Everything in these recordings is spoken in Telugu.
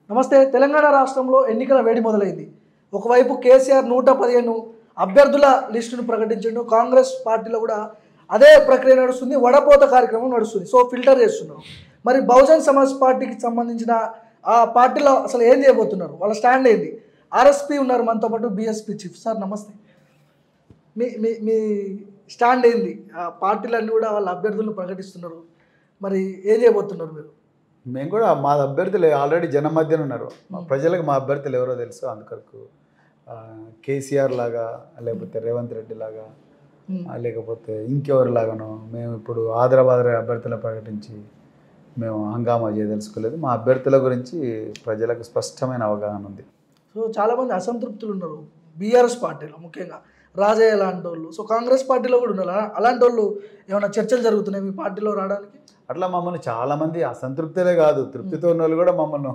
నమస్తే తెలంగాణ రాష్ట్రంలో ఎన్నికల వేడి మొదలైంది ఒకవైపు కేసీఆర్ నూట పదిహేను అభ్యర్థుల లిస్టును ప్రకటించిండు కాంగ్రెస్ పార్టీలో కూడా అదే ప్రక్రియ నడుస్తుంది వడపోత కార్యక్రమం నడుస్తుంది సో ఫిల్టర్ చేస్తున్నారు మరి బహుజన్ సమాజ్ పార్టీకి సంబంధించిన ఆ పార్టీలో అసలు ఏం చేయబోతున్నారు వాళ్ళ స్టాండ్ ఏంది ఆర్ఎస్పీ ఉన్నారు మనతో పాటు బీఎస్పీ చీఫ్ సార్ నమస్తే మీ మీ మీ స్టాండ్ ఏంది ఆ పార్టీలన్నీ కూడా వాళ్ళ అభ్యర్థులను ప్రకటిస్తున్నారు మరి ఏం చేయబోతున్నారు మీరు మేము కూడా మా అభ్యర్థులు ఆల్రెడీ జనం మధ్యన ఉన్నారు మా ప్రజలకు మా అభ్యర్థులు ఎవరో తెలుసు అందుకొరకు ఆ, కేసీఆర్ లాగా లేకపోతే రేవంత్ రెడ్డి లాగా Hmm. ఆ, లేకపోతే ఇంకెవరి లాగానో మేము ఇప్పుడు ఆదరాబాద్ అభ్యర్థులను ప్రకటించి మేము హంగామా చేయదలుచుకోలేదు మా అభ్యర్థుల గురించి ప్రజలకు స్పష్టమైన అవగాహన ఉంది సో చాలామంది అసంతృప్తులు ఉన్నారు బీఆర్ఎస్ పార్టీలో ముఖ్యంగా రాజయ్య లాంటి వాళ్ళు సో కాంగ్రెస్ పార్టీలో కూడా ఉన్నారు అలా- అలాంటి వాళ్ళు ఏమైనా చర్చలు జరుగుతున్నాయి మీ పార్టీలో రావడానికి అట్లా మమ్మల్ని చాలామంది అసంతృప్తులే కాదు తృప్తితో ఉన్న వాళ్ళు కూడా మమ్మల్ని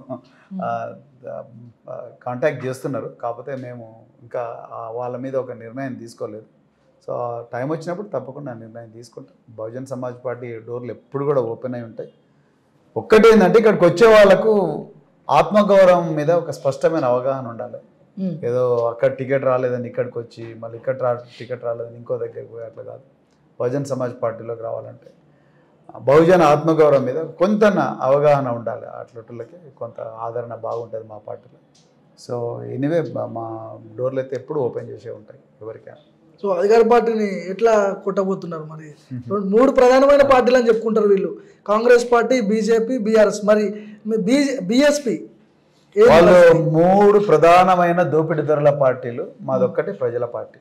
కాంటాక్ట్ చేస్తున్నారు కాకపోతే మేము ఇంకా ఆ వాళ్ళ మీద ఒక నిర్ణయం తీసుకోలేదు సో ఆ టైం వచ్చినప్పుడు తప్పకుండా నిర్ణయం తీసుకుంటాం బహుజన్ సమాజ్ పార్టీ డోర్లు ఎప్పుడు కూడా ఓపెన్ అయి ఉంటాయి ఒక్కటి ఏంటంటే ఇక్కడికి వచ్చే వాళ్ళకు ఆత్మగౌరవం మీద ఒక స్పష్టమైన అవగాహన ఉండాలి ఉమ్. ఏదో అక్కడ టికెట్ రాలేదని ఇక్కడికి వచ్చి మళ్ళీ ఇక్కడ రా టికెట్ రాలేదని ఇంకో దగ్గరికి పోయి అట్లా కాదు బహుజన్ సమాజ్ పార్టీలోకి రావాలంటే ఆ బహుజన ఆత్మగౌరవం మీద కొంత అవగాహన ఉండాలి అట్లకి కొంత ఆదరణ బాగుంటుంది మా పార్టీలో సో ఎనీవే మా డోర్లు అయితే ఎప్పుడు ఓపెన్ చేసే ఉంటాయి ఎవరికైనా సో అధికార పార్టీని ఎట్లా కొట్టబోతున్నారు మరి రెండు- మూడు ప్రధానమైన పార్టీలు అని చెప్పుకుంటారు వీళ్ళు కాంగ్రెస్ పార్టీ బీజేపీ బీఆర్ఎస్ మరి బీఎస్పీ వాళ్ళు మూడు ప్రధానమైన దోపిడీదారుల పార్టీలు మాదొక్కటి ప్రజల పార్టీ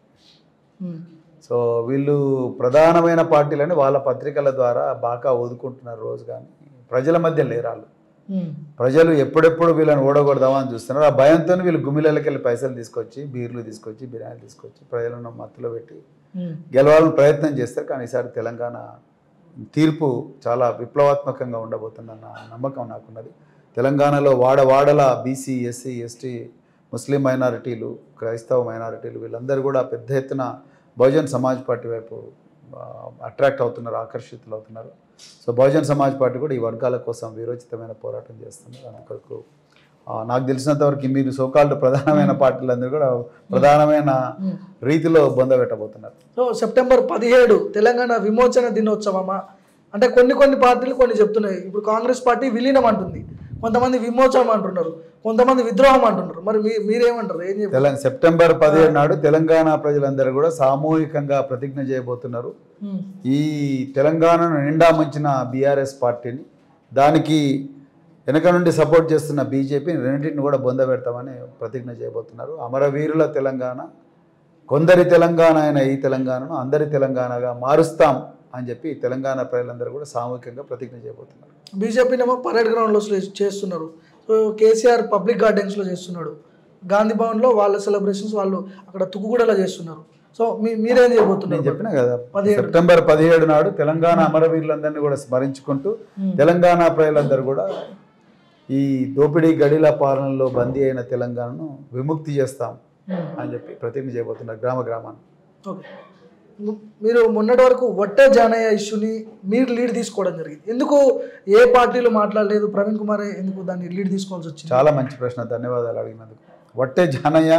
సో వీళ్ళు ప్రధానమైన పార్టీలని వాళ్ళ పత్రికల ద్వారా బాగా ఓదుకుంటున్నారు రోజు కానీ ప్రజల మధ్య లేరాళ్ళు ప్రజలు ఎప్పుడెప్పుడు వీళ్ళని ఓడగొడదామా అని చూస్తున్నారు ఆ భయంతో వీళ్ళు గుమ్మిలకి వెళ్ళి పైసలు తీసుకొచ్చి బీర్లు తీసుకొచ్చి బిర్యానీలు తీసుకొచ్చి ప్రజలను మత్తులో పెట్టి గెలవాలని ప్రయత్నం చేస్తారు కానీ ఈసారి తెలంగాణ తీర్పు చాలా విప్లవాత్మకంగా ఉండబోతుందన్న నమ్మకం నాకున్నది తెలంగాణలో వాడవాడల బీసీ ఎస్సీ ఎస్టీ ముస్లిం మైనారిటీలు క్రైస్తవ మైనారిటీలు వీళ్ళందరూ కూడా పెద్ద ఎత్తున బహుజన్ సమాజ్ పార్టీ వైపు అట్రాక్ట్ అవుతున్నారు ఆకర్షితులు అవుతున్నారు సో బహుజన్ సమాజ్ పార్టీ కూడా ఈ వర్గాల కోసం వీరోచితమైన పోరాటం చేస్తుంది అందుకొరకు ఆ, నాకు తెలిసినంత వరకు మీరు సోకాల్డ్ ప్రధానమైన పార్టీలందరూ కూడా ప్రధానమైన రీతిలో బొందబెట్టబోతున్నారు సో సెప్టెంబర్ పదిహేడు తెలంగాణ విమోచన దినోత్సవమా అంటే కొన్ని కొన్ని పార్టీలు కొన్ని చెప్తున్నాయి ఇప్పుడు కాంగ్రెస్ పార్టీ విలీనం అంటుంది కొంతమంది విమోచనం అంటున్నారు కొంతమంది విద్రోహం అంటున్నారు మరి మీ మీరేమంటారు ఏం చెప్పారు తెలంగాణ సెప్టెంబర్ పదిహేడు నాడు తెలంగాణ ప్రజలందరూ కూడా సామూహికంగా ప్రతిజ్ఞ చేయబోతున్నారు ఈ తెలంగాణను నిండా ముంచిన బీఆర్ఎస్ పార్టీని దానికి వెనక నుండి సపోర్ట్ చేస్తున్న బీజేపీ రెండింటిని కూడా బొందబెడతామని ప్రతిజ్ఞ చేయబోతున్నారు అమరవీరుల తెలంగాణ కొందరి తెలంగాణ అయిన ఈ తెలంగాణను అందరి తెలంగాణగా మారుస్తాం అని చెప్పి తెలంగాణ ప్రజలందరూ కూడా సామూహికంగా ప్రతిజ్ఞ చేయబోతున్నారు బీజేపీనేమో పరేడ్ గ్రౌండ్లో చే- చేస్తున్నారు సో కేసీఆర్ పబ్లిక్ గార్డెన్స్లో చేస్తున్నాడు గాంధీ భవన్లో వాళ్ళ సెలబ్రేషన్స్ వాళ్ళు అక్కడ తుక్కుగూడలో చేస్తున్నారు సో మీ మీరేం నేను చేయబోతున్నారు చెప్పిన కదా పదిహేడు. సెప్టెంబర్ పదిహేడు నాడు తెలంగాణ అమరవీరులందరినీ కూడా స్మరించుకుంటూ తెలంగాణ ప్రజలందరూ కూడా ఈ దోపిడీ గడిల పాలనలో బందీ అయిన తెలంగాణను విముక్తి చేస్తాం అని చెప్పి ప్రతిజ్ఞ చేయబోతున్నారు గ్రామ గ్రామాన్ని ఓకే ము- మీరు మొన్నటి వరకు వట్టే జానయ్య ఇష్యూని మీరు లీడ్ తీసుకోవడం జరిగింది ఎందుకు ఏ పార్టీలు మాట్లాడలేదు ప్రవీణ్ కుమార్ ఎందుకు దాన్ని లీడ్ తీసుకోవాల్సి వచ్చింది చాలా మంచి ప్రశ్న ధన్యవాదాలు అడిగినందుకు వట్టే జానయ్య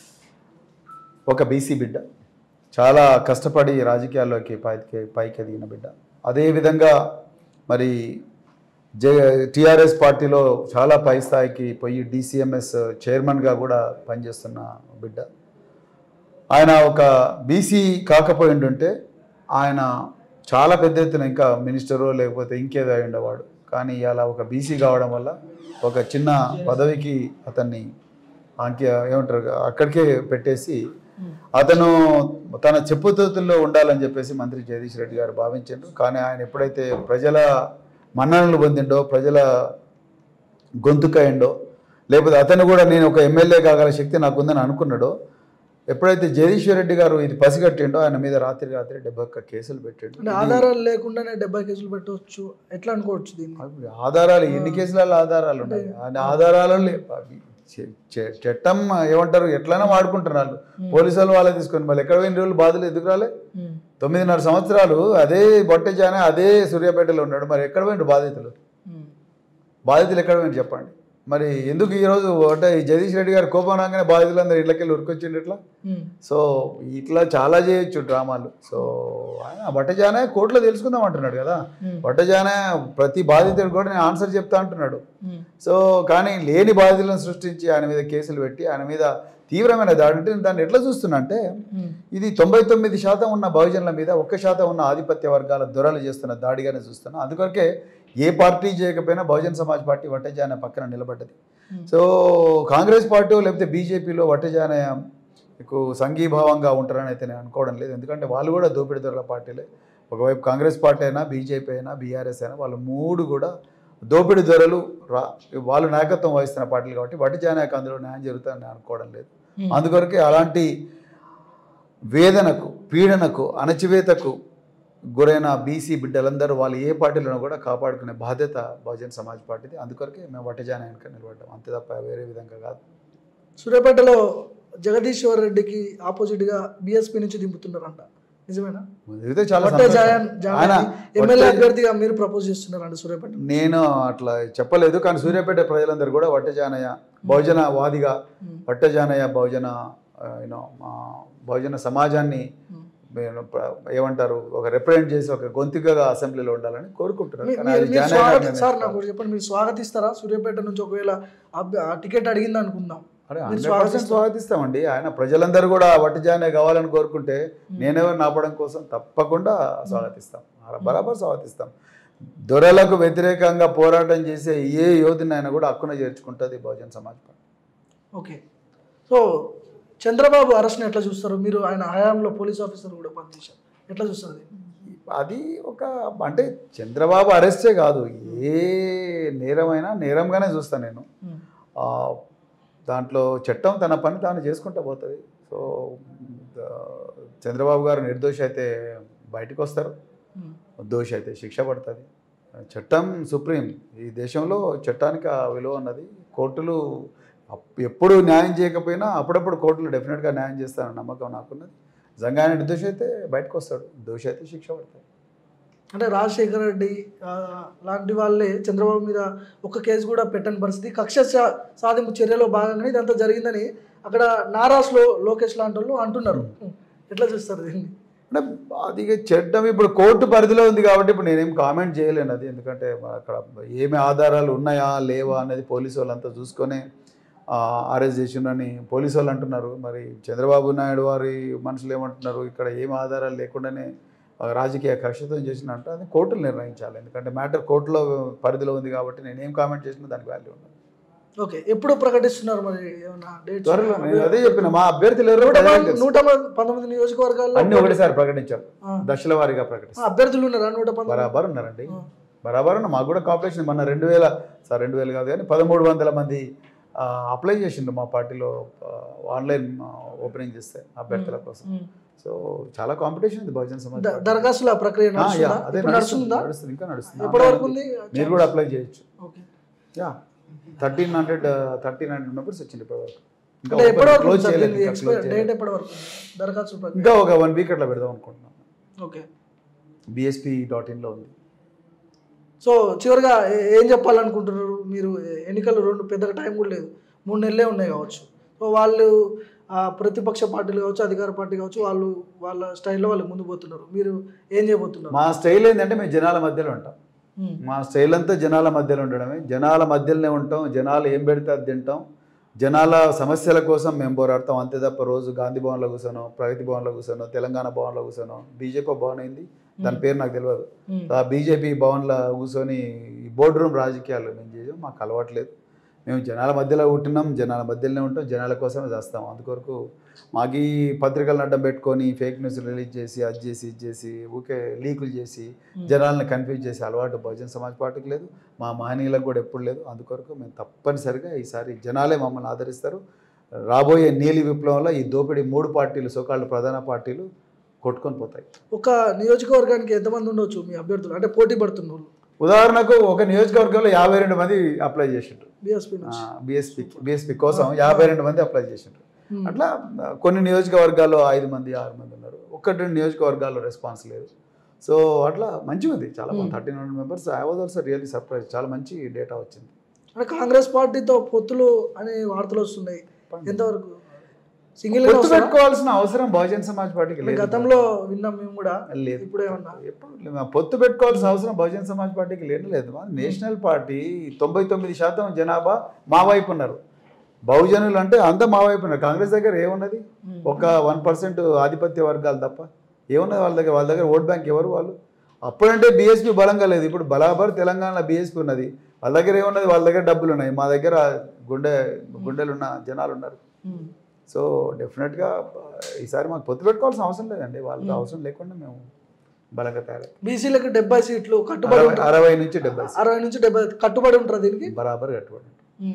ఒక బీసీ బిడ్డ చాలా కష్టపడి రాజకీయాల్లోకి పైకి పైకి ఎదిగిన బిడ్డ అదేవిధంగా మరి జే టీఆర్ఎస్ పార్టీలో చాలా పై స్థాయికి పోయి డీసీఎంఎస్ చైర్మన్గా కూడా పనిచేస్తున్న బిడ్డ ఆయన ఒక బీసీ కాకపోయి ఉంటే ఆయన చాలా పెద్ద ఎత్తున ఇంకా మినిస్టరో లేకపోతే ఇంకేదో అయి ఉండేవాడు కానీ ఇలా ఒక బీసీ కావడం వల్ల ఒక చిన్న పదవికి అతన్ని అంకె ఏమంటారు అక్కడికే పెట్టేసి అతను తన చెప్పుతోతుల్లో ఉండాలని చెప్పేసి మంత్రి జగదీష్ రెడ్డి గారు భావించారు కానీ ఆయన ఎప్పుడైతే ప్రజల మన్ననలు పొందిండో ప్రజల గొంతుకయిండో లేకపోతే అతను కూడా నేను ఒక ఎమ్మెల్యే కాగల శక్తి నాకుందని అనుకున్నాడో ఎప్పుడైతే జగదీశ్వర్ రెడ్డి గారు ఇది పసిగట్టిండో ఆయన మీద రాత్రి రాత్రి డెబ్బై ఒక్క కేసులు పెట్టాడు అంటే ఆధారాలు లేకుండానే డెబ్బై కేసులు పెట్టవచ్చు ఎట్లా అనుకోవచ్చు దీన్ని ఆధారాలు ఎన్ని కేసులలో ఆధారాలు ఉన్నాయి ఆ ఆధారాలు లేవు. అవి చె- చె- చట్టం ఏమంటారు ఎట్లైనా వాడుకుంటున్నారు పోలీసు వాళ్ళు వాళ్ళే తీసుకొని మళ్ళీ ఎక్కడ పోయిన రోజులు బాధలు ఎందుకు రాలే ఉమ్. తొమ్మిదిన్నర సంవత్సరాలు అదే బొట్టెజానే అదే సూర్యాపేటలో ఉన్నాడు మరి ఎక్కడ పోయిండు బాధితులు ఉమ్. బాధితులు ఎక్కడ పోయిండు చెప్పండి మరి ఎందుకు ఈరోజు అంటే ఈ జగదీష్ రెడ్డి గారు కోపం రాగానే బాధితులందరూ ఇళ్ళకి వెళ్ళి ఉరికొచ్చిండు ఇట్లా ఉమ్. సో ఇట్లా చాలా చేయొచ్చు డ్రామాలు సో ఆయన బట్టజానే కోర్టులో తెలుసుకుందాం అంటున్నాడు కదా ఉమ్. బట్టజానే ప్రతి బాధితుడు కూడా నేను ఆన్సర్ చెప్తా అంటున్నాడు ఉమ్. సో కానీ లేని బాధితులను సృష్టించి ఆయన మీద కేసులు పెట్టి ఆయన మీద తీవ్రమైన దాడి అంటే నేను దాన్ని ఎట్లా చూస్తున్నా అంటే ఉమ్. ఇది తొంభై తొమ్మిది శాతం ఉన్న బహుజనుల మీద ఒక్క శాతం ఉన్న ఆధిపత్య వర్గాల దొరలు చేస్తున్న దాడిగానే చూస్తున్నా అందుకొరకే ఏ పార్టీ చేయకపోయినా బహుజన్ సమాజ్ పార్టీ వట్టజాన పక్కన నిలబడ్డది Hmm. సో కాంగ్రెస్ పార్టీ లేకపోతే బీజేపీలో వట్టజాన మీకు సంఘీభావంగా ఉంటారని అయితే నేను అనుకోవడం లేదు ఎందుకంటే వాళ్ళు కూడా దోపిడీ దొరల పార్టీలే ఒకవైపు కాంగ్రెస్ పార్టీ అయినా బీజేపీ అయినా బీఆర్ఎస్ అయినా వాళ్ళు మూడు కూడా దోపిడీ దొరలు రా వాళ్ళు నాయకత్వం వహిస్తున్న పార్టీలు కాబట్టి వట్టజానాయకు అందులో న్యాయం జరుగుతుందని నేను అనుకోవడం లేదు ఉమ్. అందుకొరకే అలాంటి వేదనకు పీడనకు అణచివేతకు గురైన బీసీ బిడ్డలందరూ వాళ్ళు ఏ పార్టీలను కూడా కాపాడుకునే బాధ్యత బహుజన్ సమాజ్ పార్టీది అందుకొరకే మేము వట్టజాన వెనక నిలబడ్డాం అంతే తప్ప వేరే విధంగా కాదు సూర్యాపేటలో జగదీశ్వర్ రెడ్డికి ఆపోజిట్ గా బీఎస్పీ నుంచి దింపుతున్నారంట నిజమేనా ఇదే చాలా వట్టే సంతోషం. జయన్ ఆయన ఎమ్మెల్యే వట్టే- అభ్యర్థిగా మీరు ప్రపోజ్ చేస్తున్నారంట సూర్యాపేట నేను అట్లా చెప్పలేదు కానీ సూర్యాపేట ప్రజలందరూ కూడా వట్టజానయ్య బహుజన వాదిగా ఉమ్. వట్టజానయ్య బహుజన యూనో బహుజన సమాజాన్ని ఉమ్. నేను ప్ర- ఏమంటారు ఒక రిప్రజెంట్ చేసి ఒక గొంతుకగా అసెంబ్లీలో ఉండాలని కోరుకుంటున్నారు మీ- కానీ మీరు- అది మీరు జానయ్య స్వాగతి గారిని సార్ నాకు ఒకటి చెప్పండి మీరు స్వాగతిస్తారా సూర్యాపేట నుంచి ఒకవేళ అభ్య- ఆ టికెట్ అడిగింది అనుకుందాం అరే మీరు హండ్రెడ్ స్వాగతిస్తారా? స్వాగతిస్తామండి ఆయన ప్రజలందరూ కూడా వట్టి జానే కావాలని కోరుకుంటే నేనెవరు నాపడం కోసం తప్పకుండా స్వాగతిస్తాం బరాబర్ స్వాగతిస్తాం దొరలకు వ్యతిరేకంగా పోరాటం చేసే ఏ యోధుని ఆయన కూడా హక్కున చేర్చుకుంటుంది Bahujan Samaj party okay so Chandrababu అరెస్ట్ని ఎట్లా చూస్తారు మీరు ఆయన హయాంలో పోలీస్ ఆఫీసర్ కూడా పనిచేశారు ఎట్లా చూస్తారు దీన్ని? అది ఒక అంటే చంద్రబాబు అరెస్టే కాదు ఏ నేరమైనా నేరంగానే చూస్తాను నేను ఉమ్. ఆ, దాంట్లో చట్టం తన పని తాను చేసుకుంటూ పోతుంది సో ఆ, చంద్రబాబు గారు నిర్దోషి అయితే బయటకు వస్తారు ఉమ్. దోషి అయితే శిక్ష పడుతుంది చట్టం సుప్రీం ఈ దేశంలో చట్టానికి ఆ విలువ ఉన్నది కోర్టులు అప్- ఎప్పుడు న్యాయం చేయకపోయినా అప్పుడప్పుడు కోర్టులు డెఫినెట్గా న్యాయం చేస్తారన్న నమ్మకం నాకున్నది నిజంగా ఆయన నిర్దోషి అయితే బయటకు వస్తాడు దోషి అయితే శిక్ష పడుతుంది అంటే రాజశేఖర రెడ్డి ఆ, లాంటి వాళ్ళే చంద్రబాబు మీద ఒక కేసు కూడా పెట్టని పరిస్థితి కక్ష సా- సాధింపు చర్యలో భాగంగానే ఇదంతా జరిగిందని అక్కడ నారాస్లో లోకేష్ లాంటి వాళ్ళు అంటున్నారు ఎట్లా చూస్తారు దీన్ని అంటే అది ఇక చట్టం ఇప్పుడు కోర్టు పరిధిలో ఉంది కాబట్టి ఇప్పుడు నేనేం కామెంట్ చేయలేను అది ఎందుకంటే మరి అక్కడ ఏమి ఆధారాలు ఉన్నాయా లేవా అనేది పోలీసు వాళ్ళంతా చూసుకొని అరెస్ట్ చేసిండని పోలీసు వాళ్ళు అంటున్నారు మరి చంద్రబాబు నాయుడు వారి మనుషులు ఏమంటున్నారు ఇక్కడ ఏమి ఆధారాలు లేకుండానే ఆ, రాజకీయ కక్షతో చేసినట్టు అది కోర్టులు నిర్ణయించాలి ఎందుకంటే మ్యాటర్ కోర్టులో పరిధిలో ఉంది కాబట్టి నేను ఏం కామెంట్ చేసినా దానికి వాల్యూ ఉండదు ఓకే ఎప్పుడు ప్రకటిస్తున్నారు మరి ఏమన్నా డేట్స్ త్వరలో నేను అదే చెప్పిన మా అభ్యర్థులు ఎవరో నూట ప్రజలకు పం- తెలుసు. నూట పం- పంతొమ్మిది నియోజకవర్గాల్లో అన్ని ఒకటేసారి ప్రకటించారు ఆ. దశల వారీగా ఆ, ప్రకటిస్తారు అభ్యర్థులు ఉన్నారా నూట పంతొమ్మిది బరాబర్ ఉన్నారండి ఆ. బరాబర్ ఉన్న మాకు కూడా కాంపిటీషన్ మన రెండు వేల సార్ రెండు వేలు కాదు కానీ పదమూడు వందల మంది ఆ, అప్లై చేసిండు మా పార్టీలో ఆ, ఆన్లైన్ ఆ, ఓపెనింగ్ చేస్తే అభ్యర్థుల కోసం ఉమ్. సో చాలా కాంపిటీషన్ ఉంది బహుజన్ సమాజ్ ద- పార్టీ. దరఖాస్తుల ప్రక్రియ ఆ, నడుస్తుందా యా, అదే ఇప్పుడు నడుస్తుంది నడుస్తుందా నడుస్తుంది ఇంకా నడుస్తుంది ఎప్పటి వరకు ఉంది మీరు కూడా అప్లై చేయొచ్చు okay yeah thirteen hundred thirteen hundred members వచ్చింది ఇప్పటి వరకు ఇంకా అంటే ఎప్పటి వరకు క్లోజ్ ఉంది చేయలేదు ఇంకా ఎక్స్పైర్ close డేట్ చేయలేదు. ఎప్పటి వరకు ఉంది? దరఖాస్తు ప్రక్రియ ఇంకా ఒక వన్ వీక్ అట్లా పెడదాం అనుకుంటున్నాం ఓకే బిఎస్పీ డాట్ ఇన్లో ఉంది సో చివరిగా ఏ- ఏం చెప్పాలనుకుంటున్నారు మీరు ఎన్నికలు రెండు పెద్దగా టైం కూడా లేదు మూడు నెలలే ఉన్నాయి కావచ్చు సో వాళ్ళు ఆ, ప్రతిపక్ష పార్టీలు కావచ్చు అధికార పార్టీ కావచ్చు వాళ్ళు వాళ్ళ స్టైల్లో వాళ్ళు ముందు పోతున్నారు మీరు ఏం చేయబోతున్నారు మా స్టైల్ ఏంటంటే మేము జనాల మధ్యలో ఉంటాం ఉమ్, మా స్టైల్ అంతా జనాల మధ్యలో ఉండడమే జనాల మధ్యలోనే ఉంటాం జనాలు ఏం పెడితే అది తింటాం జనాల సమస్యల కోసం మేము పోరాడతాం అంతే తప్ప రోజు గాంధీ భవన్లో కూర్చోను ప్రగతి భవన్లో కూర్చోను తెలంగాణ భవన్లో కూర్చోను బీజేపీ భవన్ అయింది దాని పేరు నాకు తెలియదు ఉమ్, ఆ బీజేపీ భవన్లో కూర్చొని ఈ బోర్డు రూమ్ రాజకీయాలు మేము చేసాం మాకు అలవాట్లేదు మేము జనాల మధ్యలో ఉంటున్నాం జనాల మధ్యలోనే ఉంటాం జనాల కోసమే చేస్తాం అందుకొరకు మాకు ఈ పత్రికలను అడ్డం పెట్టుకొని ఫేక్ న్యూస్ రిలీజ్ చేసి అది చేసి ఇది చేసి ఊకే లీకులు చేసి ఉమ్. జనాలను కన్ఫ్యూజ్ చేసే అలవాటు బహుజన్ సమాజ్ పార్టీకి లేదు మా మహనీయులకు కూడా ఎప్పుడు లేదు అందుకొరకు మేము తప్పనిసరిగా ఈసారి జనాలే మమ్మల్ని ఆదరిస్తారు రాబోయే నీలి విప్లవంలో ఈ దోపిడీ మూడు పార్టీలు సోకాళ్ళు ప్రధాన పార్టీలు కొట్టుకొని పోతాయి ఒక నియోజకవర్గానికి ఎంతమంది ఉండొచ్చు మీ అభ్యర్థులు అంటే పోటీ పడుతున్న వాళ్ళు ఉదాహరణకు ఒక నియోజకవర్గంలో యాభై రెండు మంది అప్లై చేసిండ్రు బీఎస్పీ నుంచి బీఎస్పీ బీఎస్పీ కోసం యాభై రెండు మంది అప్లై చేసిండ్రు ఉమ్, అట్లా ఆ, కొన్ని నియోజకవర్గాల్లో ఐదు మంది ఆరు మంది ఉన్నారు ఒకటి రెండు నియోజకవర్గాల్లో రెస్పాన్స్ లేదు సో అట్లా మంచిగా ఉంది చాలా బాగుంది Hmm. Thirteen hundred members I was also really surprise చాలా మంచి డేటా వచ్చింది అంటే కాంగ్రెస్ పార్టీతో పొత్తులు అనే వార్తలు వస్తున్నాయి ఎంతవరకు సింగిల్ పొత్తు పెట్టుకోవాల్సిన అవసరం బహుజన్ సమాజ్ పార్టీకి లేదు గతంలో విన్నాం మేము కూడా లేదు ఇప్పుడు ఏమన్నా ఎప్పుడు లేదు. మా పొత్తు పెట్టుకోవాల్సిన అవసరం బహుజన్ సమాజ్ పార్టీకి లేదు లేదు మా నేషనల్ పార్టీ తొంభై తొమ్మిది శాతం జనాభా మా వైపు ఉన్నారు బహుజనులు అంటే అంతా మా వైపు ఉన్నారు కాంగ్రెస్ దగ్గర ఏమున్నది ఒక వన్ పర్సెంట్ ఆధిపత్య వర్గాలు తప్ప ఏమున్నది వాళ్ళ దగ్గర వాళ్ళ దగ్గర ఓట్ బ్యాంక్ ఎవరు వాళ్ళు అప్పుడంటే బీఎస్పీ బలంగా లేదు ఇప్పుడు బలాబర్ తెలంగాణలో బీఎస్పీ ఉన్నది వాళ్ళ దగ్గర ఏమున్నది వాళ్ళ దగ్గర డబ్బులు ఉన్నాయి మా దగ్గర గుండె గుండెలు ఉన్న జనాలు ఉన్నారు ఉమ్. సో డెఫినెట్గా ఈసారి మాకు పొత్తు పెట్టుకోవాల్సిన అవసరం లేదండి వాళ్ళకి అవసరం లేకుండా మేము బలంగా తయారై బీసీలకు డెబ్బై సీట్లు కట్టుబడి అరవై ఉంటారు అరవై నుంచి డెబ్బై అరవై నుంచి డెబ్బై కట్టుబడి ఉంటారు దీనికి బరాబర్ కట్టుబడి ఉంటాం. ఉమ్.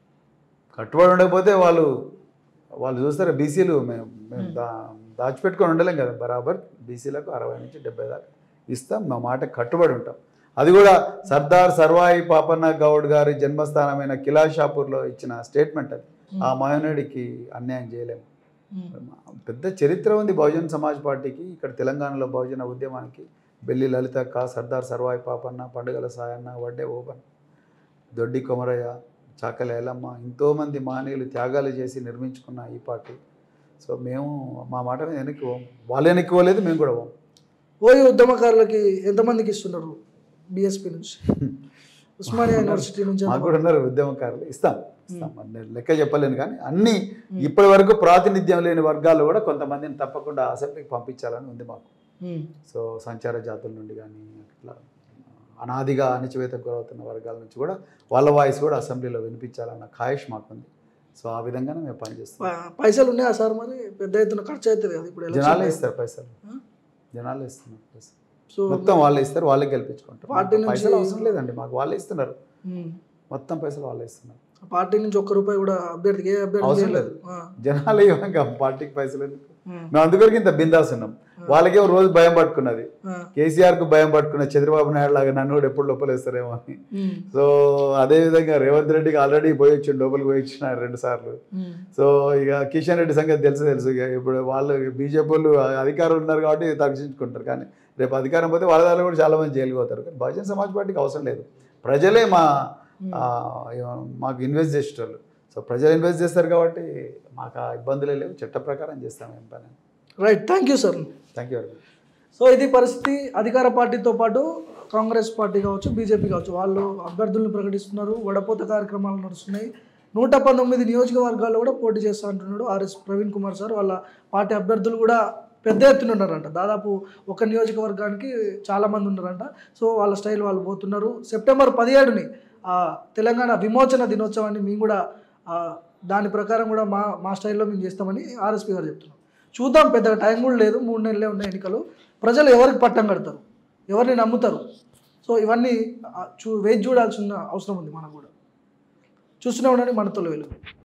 కట్టుబడి ఉండకపోతే వాళ్ళు వాళ్ళు చూస్తారా బీసీలు మేము మేము దా దాచిపెట్టుకొని ఉండలేం కదా బరాబర్ బీసీలకు అరవై నుంచి డెబ్బై దాకా ఇస్తాం మా మాట కట్టుబడి ఉంటాం అది కూడా సర్దార్ సర్వాయి పాపన్న గౌడ్ గారి జన్మస్థానమైన కిలా షాపూర్లో ఇచ్చిన స్టేట్మెంట్ అది ఆ మయోనుడికి అన్యాయం చేయలేము ఉమ్. పెద్ద చరిత్ర ఉంది బహుజన్ సమాజ్ పార్టీకి ఇక్కడ తెలంగాణలో బహుజన ఉద్యమానికి బెల్లి లలితక్క సర్దార్ సర్వాయి పాపన్న పండుగల సాయన్న వడ్డే ఓబన్ దొడ్డి కొమరయ్య చాకల ఏలమ్మ ఎంతోమంది మహనీయులు త్యాగాలు చేసి నిర్మించుకున్న ఈ పార్టీ సో మేము మా మాట మీద వెనక్కి పోం వాళ్ళు వెనక్కి పోలేదు మేము కూడా పోం ఓయూ ఉద్యమకారులకి ఎంతమందికి ఇస్తున్నారు బీఎస్పీ నుంచి ఉస్మానియా యూనివర్సిటీ నుంచి మాకు కూడా ఉన్నారు ఉద్యమకారులు ఇస్తాం ఇస్తాం మరి నేను లెక్క చెప్పలేను కానీ అన్ని ఇప్పటి వరకు ప్రాతినిధ్యం లేని వర్గాలు కూడా కొంతమందిని తప్పకుండా అసెంబ్లీకి పంపించాలని ఉంది మాకు ఉమ్. సో సంచార జాతుల నుండి కానీ అట్లా అనాదిగా అణచివేతకు గురవుతున్న వర్గాల నుంచి కూడా వాళ్ళ వాయిస్ కూడా అసెంబ్లీలో వినిపించాలన్న ఖాయిష్ మాకుంది సో ఆ విధంగానే మేము పనిచేస్తాం ప- పైసలు ఉన్నాయా సార్ మరి పెద్ద ఎత్తున ఖర్చు అవుతుంది కదా ఇప్పుడు జనాలే ఎలక్షన్ ఇస్తారు పైసలు ఆ? జనాలే ఇస్తున్నారు పైసలు సో మొత్తం వాళ్ళే ఇస్తారు వాళ్ళే గెలిపించుకుంటారు పార్టీ నుంచి- పైసలు అవసరం లేదండి మాకు వాళ్ళే ఇస్తున్నారు ఉమ్. మొత్తం పైసలు వాళ్ళే ఇస్తున్నారు పార్టీ నుంచి ఒక్క రూపాయి కూడా అభ్యర్థికి ఏ అభ్యర్థి అవసరం చేయలేదు లేదు. ఆ. జనాలు ఇవ్వంగా పార్టీకి పైసలు ఎందుకు ఉమ్. మేము అందుకొరకు ఇంత బిందాస్ ఉన్నాం వాళ్ళకేమో రోజు భయం పట్టుకున్నది ఆ. కేసీఆర్కు భయం పట్టుకున్న చంద్రబాబు నాయుడు లాగా నన్ను కూడా ఎప్పుడు లోపలేస్తారేమో అని ఉమ్. సో అదేవిధంగా రేవంత్ రెడ్డికి ఆల్రెడీ పోయి వచ్చిండు లోపలికి పోయి వచ్చిన రెండు సార్లు ఉమ్. సో ఇక కిషన్ రెడ్డి సంగతి తెలుసు తెలుసు ఇక ఇప్పుడు వాళ్ళు బీజేపీ వాళ్ళు అధికారులు ఉన్నారు కాబట్టి తగ్గించుకుంటారు కానీ రేపు అధికారం పోతే వాళ్ళ దాంట్లో కూడా చాలా మంది జైలుకి పోతారు కానీ బహుజన్ సమాజ్ పార్టీకి అవసరం లేదు ప్రజలే మా ఆ, ఏమ- మాకు ఇన్వెస్ట్ చేసేటోళ్ళు సో ప్రజలు ఇన్వెస్ట్ చేస్తారు కాబట్టి మాకు ఆ ఇబ్బందులే లేవు చట్ట ప్రకారం చేస్తాం ఏం పని right thank you sir thank you very much so ఇది పరిస్థితి అధికార పార్టీతో పాటు కాంగ్రెస్ పార్టీ కావచ్చు బీజేపీ కావచ్చు వాళ్ళు అభ్యర్థులను ప్రకటిస్తున్నారు వడపోత కార్యక్రమాలు నడుస్తున్నాయి నూట పంతొమ్మిది నియోజకవర్గాల్లో కూడా పోటీ చేస్తా అంటున్నాడు ఆర్ఎస్ ప్రవీణ్ కుమార్ సార్ వాళ్ళ పార్టీ అభ్యర్థులు కూడా పెద్ద ఎత్తున ఉన్నారంట దాదాపు ఒక నియోజకవర్గానికి చాలామంది ఉన్నారంట సో వాళ్ళ స్టైల్ వాళ్ళు పోతున్నారు సెప్టెంబర్ పదిహేడుని ఆ, తెలంగాణ విమోచన దినోత్సవాన్ని మేము కూడా ఆ, దాని ప్రకారం కూడా మా మా స్టైల్లో మేము చేస్తామని ఆర్ఎస్పీ గారు చెప్తున్నాం చూద్దాం పెద్దగా టైం కూడా లేదు మూడు నెలలే ఉన్నాయి ఎన్నికలు ప్రజలు ఎవరికి పట్టం కడతారు ఎవరిని నమ్ముతారు సో ఇవన్నీ ఆ, చూ వేచి చూడాల్సిన అవసరం ఉంది మనకు కూడా చూస్తూనే ఉండండి మనతో వెలుగు